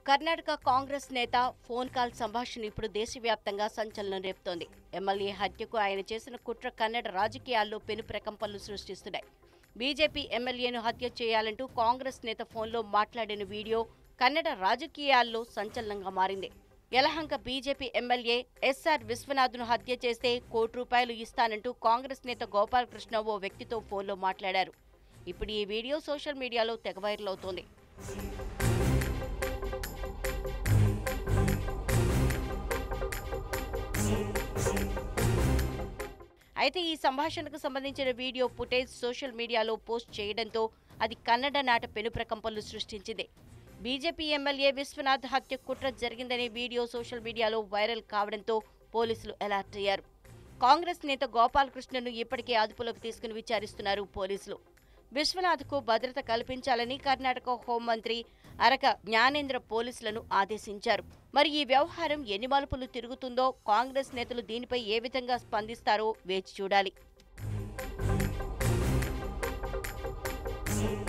కర్ణాటక కాంగ్రెస్ నేత phone call సంభాషణ ఇప్పుడు దేశవ్యాప్తంగా సంచలనం రేపుతోంది ఎమ్మెల్యే హత్యకు ఆయన చేసిన కుట్ర కన్నడ రాజకీయాల్లో పెను ప్రకంపనలు సృష్టిస్తున్నాయి బీజేపీ ఎమ్మెల్యేను హత్య చేయాలంటూ కాంగ్రెస్ నేత ఫోన్లో మాట్లాడిన వీడియో కన్నడ రాజకీయాల్లో సంచలనంగా మారింది యలహంక బీజేపీ ఎమ్మెల్యే ఎస్ఆర్ విశ్వనాథ్ను హత్య చేస్తే కోటి రూపాయలు ఇస్తానంటూ కాంగ్రెస్ నేత గోపాలకృష్ణ ఓ వ్యక్తితో ఫోన్లో మాట్లాడారు ఇప్పుడు ఈ వీడియో సోషల్ మీడియాలో తెగ వైరల్ అవుతోంది అయితే ఈ సంభాషణకు సంబంధించిన వీడియో ఫుటేజ్ సోషల్ మీడియాలో పోస్ట్ చేయడంతో అది కన్నడ నాట పెను ప్రకంపనలు సృష్టించింది బీజేపీ ఎమ్మెల్యే విశ్వనాథ్ హత్య కుట్ర జరిగిందనే వీడియో సోషల్ మీడియాలో వైరల్ కావడంతో పోలీసులు అలర్ట్ అయ్యారు కాంగ్రెస్ నేత గోపాలకృష్ణను ఇప్పటికే అదుపులోకి తీసుకుని విచారిస్తున్నారు పోలీసులు విశ్వనాథ్కు భద్రత కల్పించాలని కర్ణాటక హోంమంత్రి అరక జ్ఞానేంద్ర పోలీసులను ఆదేశించారు మరి ఈ వ్యవహారం ఎన్ని మలుపులు తిరుగుతుందో కాంగ్రెస్ నేతలు దీనిపై ఏ విధంగా స్పందిస్తారో వేచి చూడాలి